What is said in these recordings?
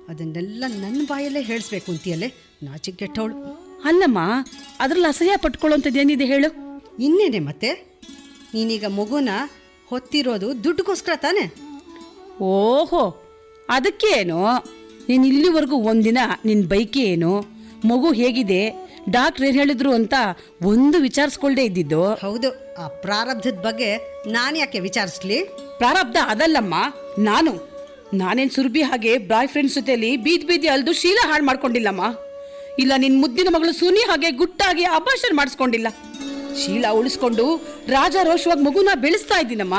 ಅದನ್ನೆಲ್ಲ ನನ್ನ ಬಾಯಲ್ಲೇ ಹೇಳಿಸ್ಬೇಕು ಅಂತೀಯಲ್ಲೇ ನಾಚಿಕೆ ಕೆಟ್ಟವಳು ಅಲ್ಲಮ್ಮ ಅದ್ರಲ್ಲಿ ಅಸಹ್ಯ ಪಟ್ಕೊಳ್ಳೋಂಥದ್ದೇನಿದೆ ಹೇಳು ಇನ್ನೇನೆ ಮತ್ತೆ ನೀನೀಗ ಮಗುನ ಹೊತ್ತಿರೋದು ದುಡ್ಡುಗೋಸ್ಕರ ತಾನೆ ಓಹೋ ಅದಕ್ಕೇನು ನೀನು ಇಲ್ಲಿವರೆಗೂ ಒಂದಿನ ನಿನ್ನ ಬೈಕಿ ಏನು ಮಗು ಹೇಗಿದೆ ಡಾಕ್ಟ್ರ್ ಏನು ಹೇಳಿದ್ರು ಅಂತ ಒಂದು ವಿಚಾರಿಸ್ಕೊಳ್ದೇ ಇದ್ದಿದ್ದು ಹೌದು ಆ ಪ್ರಾರಬ್ಧದ ಬಗ್ಗೆ ನಾನು ಯಾಕೆ ವಿಚಾರಿಸ್ಲಿ ಪ್ರಾರಬ್ಧ ಅದಲ್ಲಮ್ಮ ನಾನು ನಾನೇನು ಸುರ್ಬಿ ಹಾಗೆ ಬಾಯ್ ಫ್ರೆಂಡ್ಸ್ ಜೊತೆಲಿ ಬೀದಿ ಬೀದಿ ಅಲ್ದು ಶೀಲ ಹಾಳು ಮಾಡ್ಕೊಂಡಿಲ್ಲಮ್ಮ ಇಲ್ಲ ನಿನ್ನ ಮುದ್ದಿನ ಮಗಳು ಸುನಿ ಹಾಗೆ ಗುಟ್ಟಾಗಿ ಅಭಾಷಣ ಮಾಡಿಸ್ಕೊಂಡಿಲ್ಲ ಶೀಲ ಉಳಿಸ್ಕೊಂಡು ರಾಜಾರೋಷವಾಗಿ ಮಗುನ ಬೆಳೆಸ್ತಾ ಇದ್ದೀನಮ್ಮ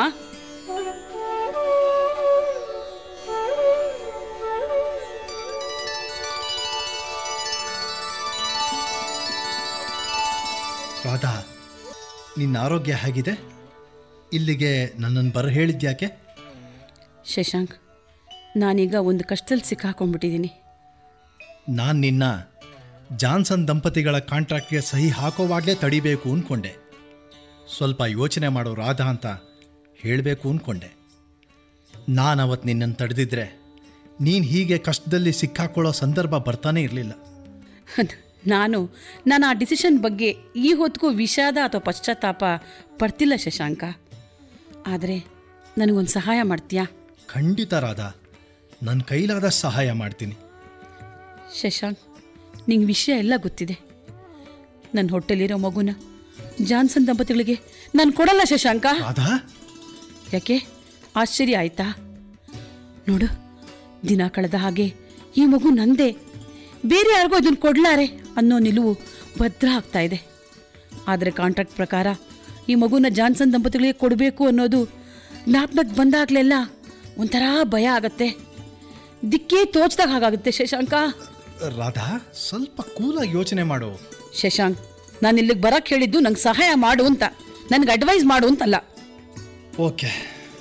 ರಾಧಾ ನಿನ್ನ ಆರೋಗ್ಯ ಹೇಗಿದೆ ಇಲ್ಲಿಗೆ ನನ್ನನ್ನು ಬರ ಹೇಳಿದ್ಯಾಕೆ ಶಶಾಂಕ್ ನಾನೀಗ ಒಂದು ಕಷ್ಟದಲ್ಲಿ ಸಿಕ್ಕಾಕೊಂಡ್ಬಿಟ್ಟಿದ್ದೀನಿ ನಾನು ನಿನ್ನ ಜಾನ್ಸನ್ ದಂಪತಿಗಳ ಕಾಂಟ್ರಾಕ್ಟ್ಗೆ ಸಹಿ ಹಾಕೋವಾಗಲೇ ತಡಿಬೇಕು ಅಂದ್ಕೊಂಡೆ ಸ್ವಲ್ಪ ಯೋಚನೆ ಮಾಡೋ ರಾಧಾ ಅಂತ ಹೇಳಬೇಕು ಅಂದ್ಕೊಂಡೆ ನಾನು ಅವತ್ತು ನಿನ್ನನ್ನು ತಡೆದಿದ್ರೆ ನೀನು ಹೀಗೆ ಕಷ್ಟದಲ್ಲಿ ಸಿಕ್ಕಾಕೊಳ್ಳೋ ಸಂದರ್ಭ ಬರ್ತಾನೆ ಇರಲಿಲ್ಲ ಅದ್ ನಾನು ನಾನು ಆ ಡಿಸಿಷನ್ ಬಗ್ಗೆ ಈ ಹೊತ್ತಿಗೂ ವಿಷಾದ ಅಥವಾ ಪಶ್ಚಾತ್ತಾಪ ಪಡ್ತಿಲ್ಲ ಶಶಾಂಕ ಆದರೆ ನನಗೊಂದು ಸಹಾಯ ಮಾಡ್ತೀಯಾ ಖಂಡಿತ ರಾಧಾ ನನ್ನ ಕೈಲಾದಷ್ಟು ಸಹಾಯ ಮಾಡ್ತೀನಿ ಶಶಾಂಕ್ ನಿಂಗೆ ವಿಷಯ ಎಲ್ಲ ಗೊತ್ತಿದೆ ನನ್ನ ಹೊಟ್ಟೆಲಿರೋ ಮಗುನ ಜಾನ್ಸನ್ ದಂಪತಿಗಳಿಗೆ ನಾನು ಕೊಡಲ್ಲ ಶಶಾಂಕ ರಾಧಾ ಯಾಕೆ ಆಶ್ಚರ್ಯ ಆಯ್ತಾ ನೋಡು ದಿನ ಕಳೆದ ಹಾಗೆ ಈ ಮಗು ನಂದೇ ಬೇರೆ ಯಾರಿಗೂ ಅದನ್ನು ಕೊಡ್ಲಾರೆ ಅನ್ನೋ ನಿಲುವು ಭದ್ರ ಆಗ್ತಾ ಇದೆ ಆದರೆ ಕಾಂಟ್ರಾಕ್ಟ್ ಪ್ರಕಾರ ಈ ಮಗುನ ಜಾನ್ಸನ್ ದಂಪತಿಗಳಿಗೆ ಕೊಡಬೇಕು ಅನ್ನೋದು ಜ್ಞಾಪನಕ್ಕೆ ಬಂದಾಗಲೆಲ್ಲ ಒಂಥರ ಭಯ ಆಗತ್ತೆ ದಿಕ್ಕೇ ತೋಚ್ದಾಗ ಹಾಗಾಗುತ್ತೆ ಶಶಾಂಕ ರಾಧಾ ಸ್ವಲ್ಪ ಕೂಲಾಗಿ ಯೋಚನೆ ಮಾಡು ಶಶಾಂಕ್ ನಾನು ಇಲ್ಲಿಗೆ ಬರಕ್ಕೆ ಹೇಳಿದ್ದು ನಂಗೆ ಸಹಾಯ ಮಾಡು ಅಂತ ನನಗೆ ಅಡ್ವೈಸ್ ಮಾಡು ಅಂತಲ್ಲ ಓಕೆ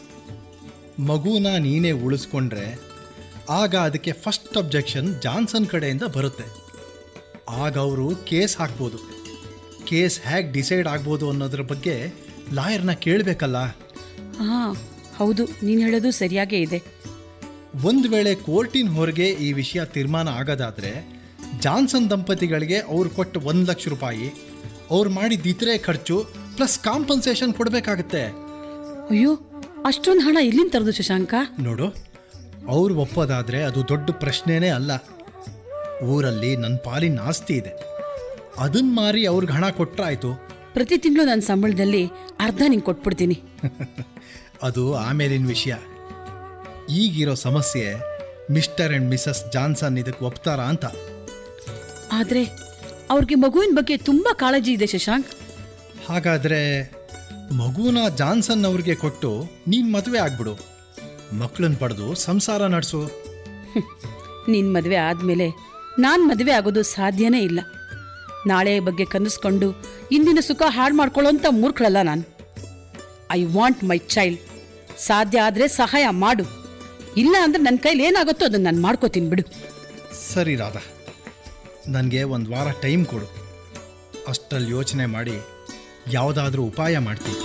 ಮಗುನ ನೀನೇ ಉಳಿಸ್ಕೊಂಡ್ರೆ ಆಗ ಅದಕ್ಕೆ ಫಸ್ಟ್ ಅಬ್ಜೆಕ್ಷನ್ ಜಾನ್ಸನ್ ಕಡೆಯಿಂದ ಬರುತ್ತೆ ಆಗ ಅವರು ಕೇಸ್ ಹಾಕ್ಬೋದು ಕೇಸ್ ಹೇಗೆ ಡಿಸೈಡ್ ಆಗ್ಬೋದು ಅನ್ನೋದ್ರ ಬಗ್ಗೆ ಲಾಯರ್ನ ಕೇಳಬೇಕಲ್ಲ ಹಾಂ ಹೌದು ನೀನು ಹೇಳೋದು ಸರಿಯಾಗೇ ಇದೆ ಒಂದು ವೇಳೆ ಕೋರ್ಟಿನ ಹೊರಗೆ ಈ ವಿಷಯ ತೀರ್ಮಾನ ಆಗೋದಾದರೆ ಜಾನ್ಸನ್ ದಂಪತಿಗಳಿಗೆ ಅವ್ರು ಕೊಟ್ಟು ಒಂದು ಲಕ್ಷ ರೂಪಾಯಿ ಅವ್ರು ಮಾಡಿದ ಇತರೆ ಖರ್ಚು ಪ್ಲಸ್ ಕಾಂಪನ್ಸೇಷನ್ ಕೊಡಬೇಕಾಗತ್ತೆ ಅಯ್ಯೋ ಅಷ್ಟೊಂದು ಹಣ ಎಲ್ಲಿಂದ ತರದು ಶಶಾಂಕ ನೋಡು ಅವ್ರು ಒಪ್ಪೋದಾದರೆ ಅದು ದೊಡ್ಡ ಪ್ರಶ್ನೆನೇ ಅಲ್ಲ ಊರಲ್ಲಿ ನನ್ನ ಪಾಲಿನ ಆಸ್ತಿ ಇದೆ ಅದನ್ನ ಮಾರಿ ಅವ್ರಿಗೆ ಹಣ ಕೊಟ್ರಾಯ್ತು ಪ್ರತಿ ತಿಂಗಳು ನನ್ನ ಸಂಬಳದಲ್ಲಿ ಅರ್ಧ ನಿಂಗೆ ಕೊಟ್ಬಿಡ್ತೀನಿ ಅದು ಆಮೇಲಿನ ವಿಷಯ ಈಗಿರೋ ಸಮಸ್ಯೆ ಮಿಸ್ಟರ್ ಆ್ಯಂಡ್ ಮಿಸಸ್ ಜಾನ್ಸನ್ ಇದಕ್ಕೆ ಒಪ್ತಾರಾ ಅಂತ ಆದರೆ ಅವ್ರಿಗೆ ಮಗುವಿನ ಬಗ್ಗೆ ತುಂಬ ಕಾಳಜಿ ಇದೆ ಶಶಾಂಕ್ ಹಾಗಾದರೆ ಮಗುನ ಜಾನ್ಸನ್ ಅವ್ರಿಗೆ ಕೊಟ್ಟು ನೀನು ಮದುವೆ ಆಗ್ಬಿಡು ಮಕ್ಕಳನ್ನ ಪಡೆದು ಸಂಸಾರ ನಡೆಸು ನಿನ್ನ ಮದುವೆ ಆದಮೇಲೆ ನಾನು ಮದುವೆ ಆಗೋದು ಸಾಧ್ಯನೇ ಇಲ್ಲ ನಾಳೆ ಬಗ್ಗೆ ಕನಸ್ಕೊಂಡು ಇಂದಿನ ಸುಖ ಹಾಳು ಮಾಡ್ಕೊಳ್ಳೋಂಥ ಮೂರ್ಖಳಲ್ಲ ನಾನು ಐ ವಾಂಟ್ ಮೈ ಚೈಲ್ಡ್ ಸಾಧ್ಯ ಆದರೆ ಸಹಾಯ ಮಾಡು ಇಲ್ಲ ಅಂದ್ರೆ ನನ್ನ ಕೈಲಿ ಏನಾಗುತ್ತೋ ಅದನ್ನು ನಾನು ಮಾಡ್ಕೋತೀನಿ ಬಿಡು ಸರಿ ರಾಧಾ ನನಗೆ ಒಂದು ವಾರ ಟೈಮ್ ಕೊಡು ಅಷ್ಟರಲ್ಲಿ ಯೋಚನೆ ಮಾಡಿ ಯಾವುದಾದ್ರೂ ಉಪಾಯ ಮಾಡ್ತೀನಿ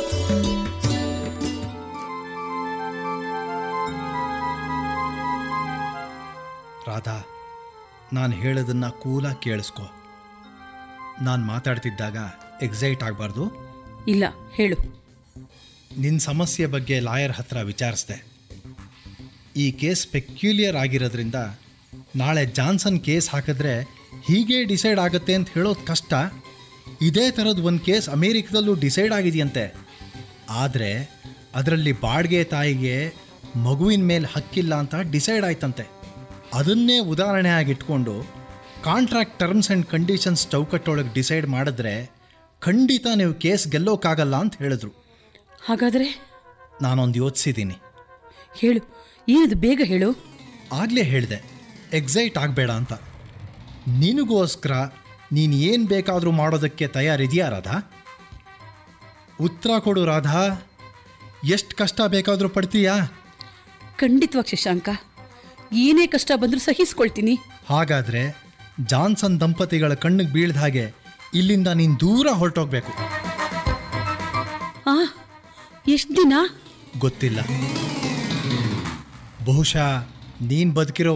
ರಾಧಾ ನಾನು ಹೇಳೋದನ್ನ ಕೂಲಾಗಿ ಕೇಳಿಸ್ಕೊ ನಾನು ಮಾತಾಡ್ತಿದ್ದಾಗ ಎಕ್ಸೈಟ್ ಆಗಬಾರ್ದು ಇಲ್ಲ ಹೇಳು ನಿನ್ನ ಸಮಸ್ಯೆ ಬಗ್ಗೆ ಲಾಯರ್ ಹತ್ರ ವಿಚಾರಿಸ್ದೆ ಈ ಕೇಸ್ ಪೆಕ್ಯುಲಿಯರ್ ಆಗಿರೋದ್ರಿಂದ ನಾಳೆ ಜಾನ್ಸನ್ ಕೇಸ್ ಹಾಕಿದ್ರೆ ಹೀಗೆ ಡಿಸೈಡ್ ಆಗುತ್ತೆ ಅಂತ ಹೇಳೋದು ಕಷ್ಟ ಇದೇ ಥರದ್ದು ಒಂದು ಕೇಸ್ ಅಮೇರಿಕದಲ್ಲೂ ಡಿಸೈಡ್ ಆಗಿದೆಯಂತೆ ಆದರೆ ಅದರಲ್ಲಿ ಬಾಡಿಗೆ ತಾಯಿಗೆ ಮಗುವಿನ ಮೇಲೆ ಹಕ್ಕಿಲ್ಲ ಅಂತ ಡಿಸೈಡ್ ಆಯ್ತಂತೆ ಅದನ್ನೇ ಉದಾಹರಣೆ ಆಗಿಟ್ಕೊಂಡು ಕಾಂಟ್ರಾಕ್ಟ್ ಟರ್ಮ್ಸ್ ಆ್ಯಂಡ್ ಕಂಡೀಷನ್ಸ್ ಚೌಕಟ್ಟೊಳಗೆ ಡಿಸೈಡ್ ಮಾಡಿದ್ರೆ ಖಂಡಿತ ನೀವು ಕೇಸ್ ಗೆಲ್ಲೋಕ್ಕಾಗಲ್ಲ ಅಂತ ಹೇಳಿದ್ರು ಹಾಗಾದರೆ ನಾನೊಂದು ಯೋಚಿಸಿದ್ದೀನಿ ಹೇಳು ಏನಿದು ಬೇಗ ಹೇಳು ಆಗಲೇ ಹೇಳಿದೆ ಎಕ್ಸೈಟ್ ಆಗಬೇಡ ಅಂತ ನಿನಗೋಸ್ಕರ ನೀನು ಏನು ಬೇಕಾದರೂ ಮಾಡೋದಕ್ಕೆ ತಯಾರಿದೆಯಾ ರಾಧಾ ಉತ್ತರ ಕೊಡು ರಾಧಾ ಎಷ್ಟು ಕಷ್ಟ ಬೇಕಾದರೂ ಪಡ್ತೀಯಾ ಖಂಡಿತವಾಗಿ ಶಶಾಂಕ ಏನೇ ಕಷ್ಟ ಬಂದರೂ ಸಹಿಸ್ಕೊಳ್ತೀನಿ ಹಾಗಾದರೆ ಜಾನ್ಸನ್ ದಂಪತಿಗಳ ಕಣ್ಣಿಗೆ ಬೀಳ್ದ ಹಾಗೆ ಇಲ್ಲಿಂದ ನೀನು ದೂರ ಹೊರಟೋಗ್ಬೇಕು ಆ ಎಷ್ಟು ದಿನ ಗೊತ್ತಿಲ್ಲ ಬಹುಶಃ ನೀನು ಬದುಕಿರೋ